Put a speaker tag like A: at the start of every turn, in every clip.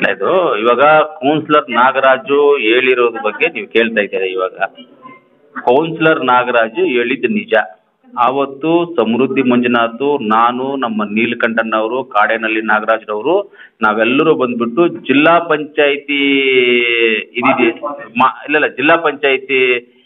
A: ಇಲ್ಲ ಇದು ಇವಾಗ ಕೌನ್ಸಿಲರ್ ನಾಗರಾಜು ಹೇಳಿರೋದ್ರ ಬಗ್ಗೆ ನೀವು ಕೇಳ್ತಾ ಇದ್ದೀರಾ ಇವಾಗ ಕೌನ್ಸಿಲರ್ ನಾಗರಾಜು ಹೇಳಿದ್ದು ನಿಜ ಆವತ್ತು ಸಮೃದ್ಧಿ ಮಂಜುನಾಥ್ ನಾನು ನಮ್ಮ ನೀಲಕಂಠನವರು ಕಾಡೇನಹಳ್ಳಿ ನಾಗರಾಜ್ರವರು ನಾವೆಲ್ಲರೂ ಬಂದ್ಬಿಟ್ಟು ಜಿಲ್ಲಾ ಪಂಚಾಯಿತಿ ಇದಿದೆ ಮಾ ಇಲ್ಲ ಇಲ್ಲ ಜಿಲ್ಲಾ ಪಂಚಾಯಿತಿ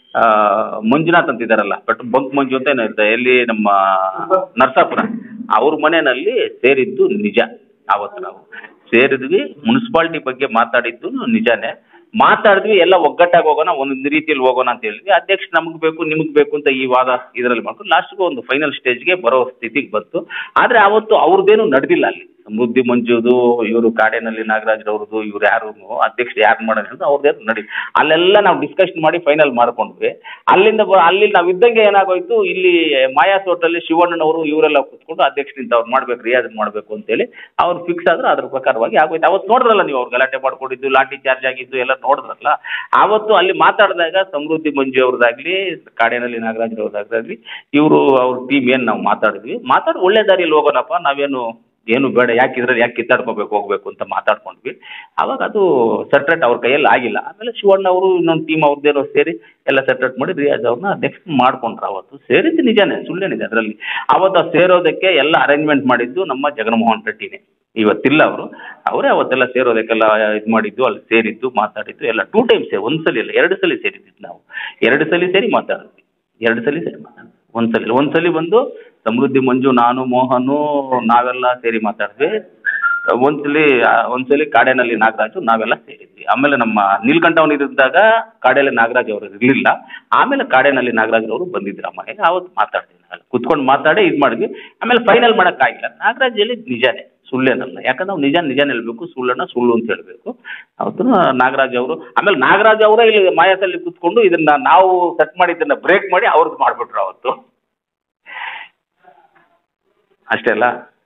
A: ಮಂಜುನಾಥ್ ಅಂತಿದ್ದಾರಲ್ಲ ಬಟ್ ಬಂಕ್ ಮಂಜು ಅಂತ ಏನೋ ಇರುತ್ತೆ ಎಲ್ಲಿ ನಮ್ಮ ನರಸಾಪುರ ಅವ್ರ ಮನೆಯಲ್ಲಿ ಸೇರಿದ್ದು ನಿಜ ಆವತ್ತು ನಾವು ಸೇರಿದ್ವಿ ಮುನ್ಸಿಪಾಲ್ಟಿ ಬಗ್ಗೆ ಮಾತಾಡಿದ್ದು ನಿಜಾನೇ ಮಾತಾಡಿದ್ವಿ ಎಲ್ಲ ಒಗ್ಗಟ್ಟಾಗಿ ಹೋಗೋಣ ಒಂದು ರೀತಿಯಲ್ಲಿ ಹೋಗೋಣ ಅಂತ ಹೇಳಿದ್ವಿ ಅಧ್ಯಕ್ಷ ನಮಗೆ ಬೇಕು ನಿಮಗೆ ಬೇಕು ಅಂತ ಈ ವಾದ ಇದರಲ್ಲಿ ಮಾಡ್ಕೊಂಡು ಲಾಸ್ಟ್ಗೆ ಒಂದು ಫೈನಲ್ ಸ್ಟೇಜ್ಗೆ ಬರೋ ಸ್ಥಿತಿಗೆ ಬಂತು ಆದರೆ ಆವತ್ತು ಅವ್ರದ್ದೇನು ನಡೆದಿಲ್ಲ ಅಲ್ಲಿ ಸಮೃದ್ಧಿ ಮಂಜುದು ಇವರು ಕಾಡೇನಹಳ್ಳಿ ನಾಗರಾಜ್ರವ್ರದ್ದು ಇವ್ರು ಯಾರು ಅಧ್ಯಕ್ಷ ಯಾರು ಮಾಡೋದು ಅವ್ರದ್ದೇನು ನಡಿ ಅಲ್ಲೆಲ್ಲ ನಾವು ಡಿಸ್ಕಷನ್ ಮಾಡಿ ಫೈನಲ್ ಮಾಡ್ಕೊಂಡ್ವಿ ಅಲ್ಲಿಂದ ಬ ಅಲ್ಲಿ ನಾವು ಇದ್ದಂಗೆ ಏನಾಗೋಯ್ತು ಇಲ್ಲಿ ಮಾಯಾಸ್ ಹೋಟೆಲ್ಲಿ ಶಿವಣ್ಣನವರು ಇವರೆಲ್ಲ ಕೂತ್ಕೊಂಡು ಅಧ್ಯಕ್ಷರಿಂದ ಅವ್ರು ಮಾಡ್ಬೇಕು ರಿಯಾಜ್ ಮಾಡಬೇಕು ಅಂತೇಳಿ ಅವ್ರು ಫಿಕ್ಸ್ ಆದ್ರೆ ಅದ್ರ ಪ್ರಕಾರವಾಗಿ ಆಗೋಯ್ತು ಅವತ್ತು ನೋಡಿದ್ರಲ್ಲ ನೀವು ಅವ್ರು ಗಲಾಟೆ ಮಾಡ್ಕೊಂಡಿದ್ದು ಲಾಠಿ ಚಾರ್ಜ್ ಆಗಿದ್ದು ಎಲ್ಲ ನೋಡಿದ್ರಲ್ಲ ಆವತ್ತು ಅಲ್ಲಿ ಮಾತಾಡಿದಾಗ ಸಮೃದ್ಧಿ ಮಂಜು ಅವ್ರದ್ದಾಗಲಿ ಕಾಡೇನಹಳ್ಳಿ ನಾಗರಾಜ್ರವ್ರದ್ದಾಗಲಿ ಇವರು ಅವ್ರ ಟೀಮ್ ಏನು ನಾವು ಮಾತಾಡಿದ್ವಿ ಮಾತಾಡಿ ಒಳ್ಳೆ ದಾರಿಯಲ್ಲಿ ಹೋಗೋಣಪ್ಪ ನಾವೇನು ಏನು ಬೇಡ ಯಾಕೆ ಇದ್ರಲ್ಲಿ ಯಾಕೆ ಕಿತ್ತಾಡ್ಕೋಬೇಕು ಹೋಗ್ಬೇಕು ಅಂತ ಮಾತಾಡ್ಕೊಂಡ್ವಿ ಅವಾಗ ಅದು ಸೆಟ್ರೇಟ್ ಅವ್ರ ಕೈಯಲ್ಲಿ ಆಗಿಲ್ಲ ಆಮೇಲೆ ಶಿವಣ್ಣ ಅವರು ಇನ್ನೊಂದು ಟೀಮ್ ಅವ್ರದ್ದೇನೋ ಸೇರಿ ಎಲ್ಲ ಸೆಟ್ರೇಟ್ ಮಾಡಿ ರಿಯಾಜ್ ಅವ್ರನ್ನ ಅಧ್ಯಕ್ಷ ಮಾಡ್ಕೊಂಡ್ರು ಅವತ್ತು ಸೇರಿದ್ದು ನಿಜಾನೇ ಸುಳ್ಳೇನಿದೆ ಅದರಲ್ಲಿ ಅವತ್ತು ಆ ಸೇರೋದಕ್ಕೆ ಎಲ್ಲ ಅರೇಂಜ್ಮೆಂಟ್ ಮಾಡಿದ್ದು ನಮ್ಮ ಜಗನ್ಮೋಹನ್ ರೆಡ್ಡಿನೇ ಇವತ್ತಿಲ್ಲ ಅವರು ಅವರೇ ಅವತ್ತೆಲ್ಲ ಸೇರೋದಕ್ಕೆಲ್ಲ ಇದು ಮಾಡಿದ್ದು ಅಲ್ಲಿ ಸೇರಿದ್ದು ಮಾತಾಡಿದ್ದು ಎಲ್ಲ ಟೂ ಟೈಮ್ಸ್ ಒಂದು ಸಲ ಇಲ್ಲ ಎರಡು ಸಲ ಸೇರಿದ್ದು ನಾವು ಎರಡು ಸಲ ಸೇರಿ ಮಾತಾಡಿದ್ವಿ ಎರಡು ಸಲ ಸೇರಿ ಮಾತಾಡಿದ್ವಿ ಒಂದು ಸಲ ಒಂದು ಸಲ ಬಂದು ಸಮೃದ್ಧಿ ಮಂಜು ನಾನು ಮೋಹನು ನಾವೆಲ್ಲ ಸೇರಿ ಮಾತಾಡಿದ್ವಿ ಒಂದ್ಸಲಿ ಒಂದ್ಸಲಿ ಕಾಡೇನಹಳ್ಳಿ ನಾಗರಾಜು ನಾವೆಲ್ಲ ಸೇರಿದ್ವಿ ಆಮೇಲೆ ನಮ್ಮ ನೀಲ್ಕಂಠವನ್ ಇದ್ದಾಗ ಕಾಡೇನಹಳ್ಳಿ ನಾಗರಾಜ್ ಅವರು ಇರಲಿಲ್ಲ ಆಮೇಲೆ ಕಾಡೇನಹಳ್ಳಿ ನಾಗರಾಜ್ ಅವರು ಬಂದಿದ್ರು ಆ ಮನೆಗೆ ಅವತ್ತು ಮಾತಾಡ್ತೀವಿ ನಾವು ಕುತ್ಕೊಂಡು ಮಾತಾಡಿ ಇದು ಮಾಡಿದ್ವಿ ಆಮೇಲೆ ಫೈನಲ್ ಮಾಡೋಕ್ಕಾಗಿಲ್ಲ ನಾಗರಾಜ್ ಹೇಳಿದ್ ನಿಜಾನೇ ಸುಳ್ಳೇನಲ್ಲ ಯಾಕಂದ್ರೆ ನಾವು ನಿಜ ನಿಜಾನೇ ಹೇಳ್ಬೇಕು ಸುಳ್ಳನ್ನ ಸುಳ್ಳು ಅಂತ ಹೇಳಬೇಕು ಅವತ್ತು ನಾಗರಾಜ್ ಅವರು ಆಮೇಲೆ ನಾಗರಾಜ್ ಅವರೇ ಇಲ್ಲಿ ಮಾಯಾಸಲ್ಲಿ ಕುತ್ಕೊಂಡು ಇದನ್ನ ನಾವು ಸೆಟ್ ಮಾಡಿದ್ದನ್ನ ಬ್ರೇಕ್ ಮಾಡಿ ಅವ್ರದ್ದು ಮಾಡಿಬಿಟ್ರು ಅವತ್ತು ಅಷ್ಟೇ ಅಲ್ಲ